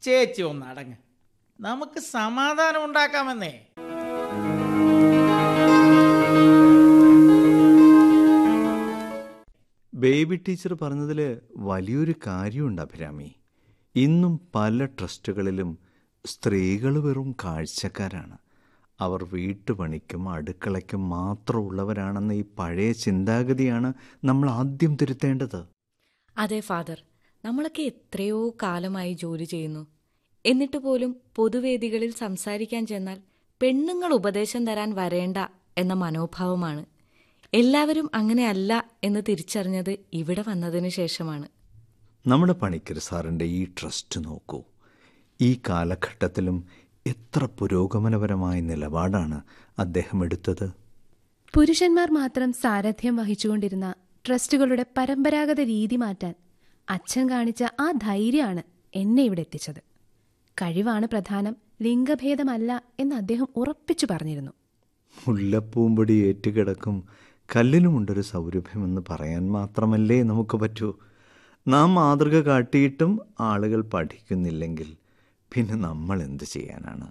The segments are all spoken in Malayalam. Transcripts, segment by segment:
ചേച്ചി ഒന്ന് അടങ്ങ് നമുക്ക് സമാധാനം ഉണ്ടാക്കാമെന്നേ ബേബി ടീച്ചർ പറഞ്ഞതിൽ വലിയൊരു കാര്യമുണ്ട് അഭിരാമി ഇന്നും പല ട്രസ്റ്റുകളിലും സ്ത്രീകൾ വെറും കാഴ്ചക്കാരാണ് അവർ വീട്ടുപണിക്കും അടുക്കളയ്ക്കും മാത്രമുള്ളവരാണെന്ന ഈ പഴയ ചിന്താഗതിയാണ് നമ്മൾ ആദ്യം തിരുത്തേണ്ടത് അതെ ഫാദർ നമ്മളൊക്കെ എത്രയോ കാലമായി ജോലി ചെയ്യുന്നു എന്നിട്ട് പോലും പൊതുവേദികളിൽ സംസാരിക്കാൻ ചെന്നാൽ പെണ്ണുങ്ങൾ ഉപദേശം തരാൻ വരേണ്ട എന്ന മനോഭാവമാണ് എല്ലാവരും അങ്ങനെയല്ല എന്ന് തിരിച്ചറിഞ്ഞത് ഇവിടെ വന്നതിന് ശേഷമാണ് നമ്മുടെ പണിക്കർ സാറിൻ്റെ ഈ ട്രസ്റ്റ് നോക്കൂ ഈ കാലഘട്ടത്തിലും എത്ര പുരോഗമനപരമായ നിലപാടാണ് അദ്ദേഹം എടുത്തത് പുരുഷന്മാർ മാത്രം സാരഥ്യം വഹിച്ചുകൊണ്ടിരുന്ന ട്രസ്റ്റുകളുടെ പരമ്പരാഗത രീതി മാറ്റാൻ അച്ഛൻ കാണിച്ച ആ ധൈര്യമാണ് എന്നെ ഇവിടെ എത്തിച്ചത് കഴിവാണ് പ്രധാനം ലിംഗഭേദമല്ല എന്ന് അദ്ദേഹം ഉറപ്പിച്ചു പറഞ്ഞിരുന്നു മുല്ലപ്പൂമ്പൊടി ഏറ്റുകിടക്കും കല്ലിനുമുണ്ടൊരു സൗരഭ്യമെന്ന് പറയാൻ മാത്രമല്ലേ നമുക്ക് പറ്റൂ നാം മാതൃക കാട്ടിയിട്ടും ആളുകൾ പഠിക്കുന്നില്ലെങ്കിൽ പിന്നെ നമ്മൾ എന്ത് ചെയ്യാനാണ്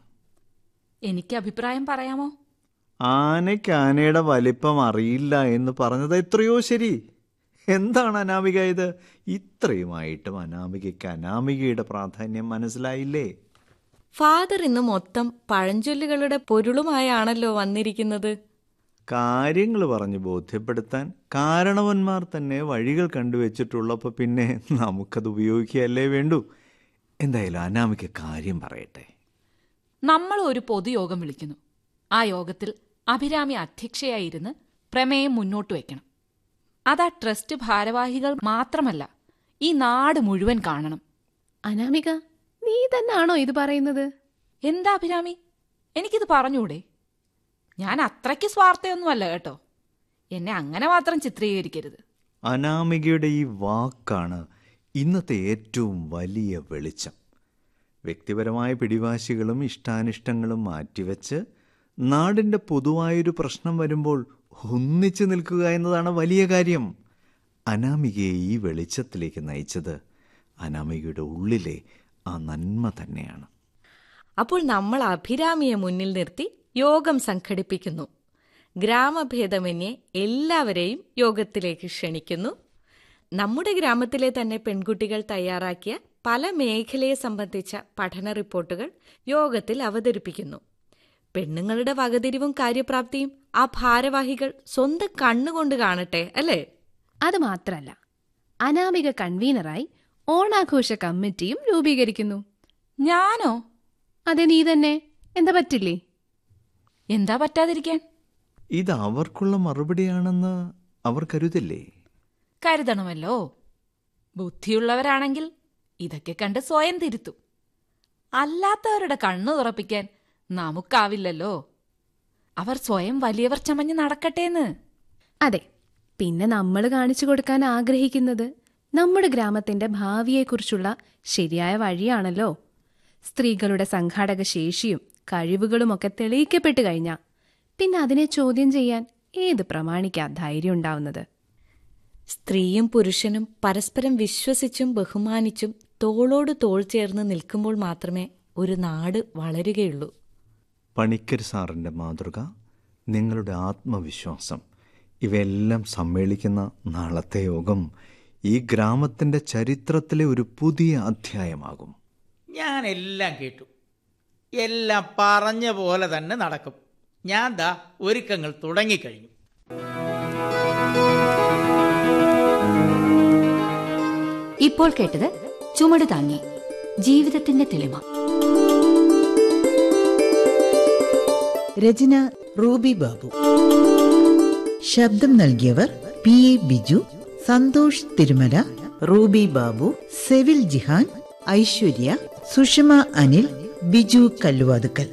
എനിക്ക് അഭിപ്രായം പറയാമോ ആനയ്ക്ക് ആനയുടെ വലിപ്പം അറിയില്ല എന്ന് പറഞ്ഞത് എത്രയോ ശരി എന്താണ് അനാമിക ഇത് ഇത്രയുമായിട്ടും അനാമികയ്ക്ക് അനാമികയുടെ പ്രാധാന്യം മനസ്സിലായില്ലേ ഫാദർ ഇന്ന് മൊത്തം പഴഞ്ചൊല്ലുകളുടെ പൊരുളുമായാണല്ലോ വന്നിരിക്കുന്നത് കാര്യങ്ങൾ പറഞ്ഞ് ബോധ്യപ്പെടുത്താൻ കാരണവന്മാർ തന്നെ വഴികൾ കണ്ടുവച്ചിട്ടുള്ളപ്പോൾ പിന്നെ നമുക്കത് ഉപയോഗിക്കുകയല്ലേ വേണ്ടൂ എന്തായാലും അനാമിക കാര്യം പറയട്ടെ നമ്മൾ ഒരു പൊതുയോഗം വിളിക്കുന്നു ആ യോഗത്തിൽ അഭിരാമി അധ്യക്ഷയായിരുന്ന് പ്രമേയം മുന്നോട്ട് വയ്ക്കണം അതാ ട്രസ്റ്റ് ഭാരവാഹികൾ മാത്രമല്ല ഈ നാട് മുഴുവൻ കാണണം അനാമിക നീ തന്നെയാണോ ഇത് പറയുന്നത് എന്താ അഭിരാമി എനിക്കിത് പറഞ്ഞൂടെ ഞാൻ അത്രയ്ക്ക് സ്വാർത്ഥയൊന്നുമല്ല കേട്ടോ എന്നെ അങ്ങനെ മാത്രം ചിത്രീകരിക്കരുത് അനാമികയുടെ ഈ വാക്കാണ് ഇന്നത്തെ ഏറ്റവും വലിയ വെളിച്ചം വ്യക്തിപരമായ പിടിവാശികളും ഇഷ്ടാനിഷ്ടങ്ങളും മാറ്റിവെച്ച് നാടിൻ്റെ പൊതുവായൊരു പ്രശ്നം വരുമ്പോൾ ഒന്നിച്ചു നിൽക്കുക എന്നതാണ് വലിയ കാര്യം അനാമികയെ ഈ വെളിച്ചത്തിലേക്ക് നയിച്ചത് അനാമികയുടെ ഉള്ളിലെ ആ നന്മ തന്നെയാണ് അപ്പോൾ നമ്മൾ അഭിരാമിയെ മുന്നിൽ നിർത്തി യോഗം സംഘടിപ്പിക്കുന്നു ഗ്രാമഭേദമന്യേ എല്ലാവരെയും യോഗത്തിലേക്ക് ക്ഷണിക്കുന്നു നമ്മുടെ ഗ്രാമത്തിലെ തന്നെ പെൺകുട്ടികൾ തയ്യാറാക്കിയ പല മേഖലയെ സംബന്ധിച്ച പഠന റിപ്പോർട്ടുകൾ യോഗത്തിൽ അവതരിപ്പിക്കുന്നു പെണ്ണുങ്ങളുടെ വകതിരിവും കാര്യപ്രാപ്തിയും ആ ഭാരവാഹികൾ സ്വന്തം കണ്ണുകൊണ്ട് കാണട്ടെ അല്ലേ അത് മാത്രല്ല അനാമിക കൺവീനറായി ഓണാഘോഷ കമ്മിറ്റിയും രൂപീകരിക്കുന്നു ഞാനോ അതെ നീ തന്നെ എന്താ പറ്റില്ലേ എന്താ പറ്റാതിരിക്കാൻ ഇത് അവർക്കുള്ള മറുപടിയാണെന്ന് അവർ കരുതില്ലേ കരുതണമല്ലോ ബുദ്ധിയുള്ളവരാണെങ്കിൽ ഇതൊക്കെ കണ്ട് സ്വയം തിരുത്തും അല്ലാത്തവരുടെ കണ്ണു തുറപ്പിക്കാൻ നമുക്കാവില്ലല്ലോ അവർ സ്വയം വലിയവർ ചമഞ്ഞ് നടക്കട്ടേന്ന് അതെ പിന്നെ നമ്മൾ കാണിച്ചു കൊടുക്കാൻ ആഗ്രഹിക്കുന്നത് നമ്മുടെ ഗ്രാമത്തിന്റെ ഭാവിയെക്കുറിച്ചുള്ള ശരിയായ വഴിയാണല്ലോ സ്ത്രീകളുടെ സംഘാടക ശേഷിയും കഴിവുകളുമൊക്കെ തെളിയിക്കപ്പെട്ടു കഴിഞ്ഞാൽ പിന്നെ അതിനെ ചോദ്യം ചെയ്യാൻ ഏത് പ്രമാണിക്കാ ധൈര്യം ഉണ്ടാവുന്നത് സ്ത്രീയും പുരുഷനും പരസ്പരം വിശ്വസിച്ചും ബഹുമാനിച്ചും തോളോട് തോൾ ചേർന്ന് നിൽക്കുമ്പോൾ മാത്രമേ ഒരു നാട് വളരുകയുള്ളൂ പണിക്കർ സാറിൻ്റെ മാതൃക നിങ്ങളുടെ ആത്മവിശ്വാസം ഇവയെല്ലാം സമ്മേളിക്കുന്ന നാളത്തെ യോഗം ഈ ഗ്രാമത്തിൻ്റെ ചരിത്രത്തിലെ ഒരു പുതിയ അധ്യായമാകും ഞാൻ എല്ലാം കേട്ടു എല്ലാം പറഞ്ഞ പോലെ തന്നെ നടക്കും ഞാൻ ദാ ഒരുക്കങ്ങൾ തുടങ്ങിക്കഴിഞ്ഞു ഇപ്പോൾ കേട്ടത് ചുമട് താങ്ങി ജീവിതത്തിന്റെ തെളിമ രചന റൂബി ബാബു ശബ്ദം നൽകിയവർ P A Biju Santhosh Thirumala Ruby Babu Sevil Jihan Aishwarya Sushama Anil Biju Kalluvathukkal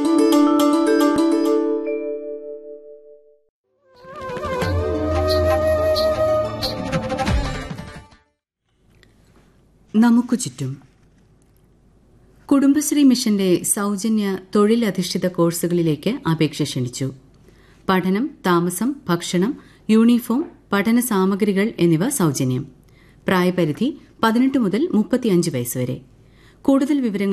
നമുക്ക് ചുറ്റും കുടുംബശ്രീ മിഷന്റെ സൗജന്യ തൊഴിലധിഷ്ഠിത കോഴ്സുകളിലേക്ക് അപേക്ഷ ക്ഷണിച്ചു പഠനം താമസം ഭക്ഷണം യൂണിഫോം പഠന സാമഗ്രികൾ എന്നിവ സൗജന്യം പ്രായപരിധി പതിനെട്ട് മുതൽ മുപ്പത്തിയഞ്ച് വയസ്സ് വരെ കൂടുതൽ വിവരങ്ങൾ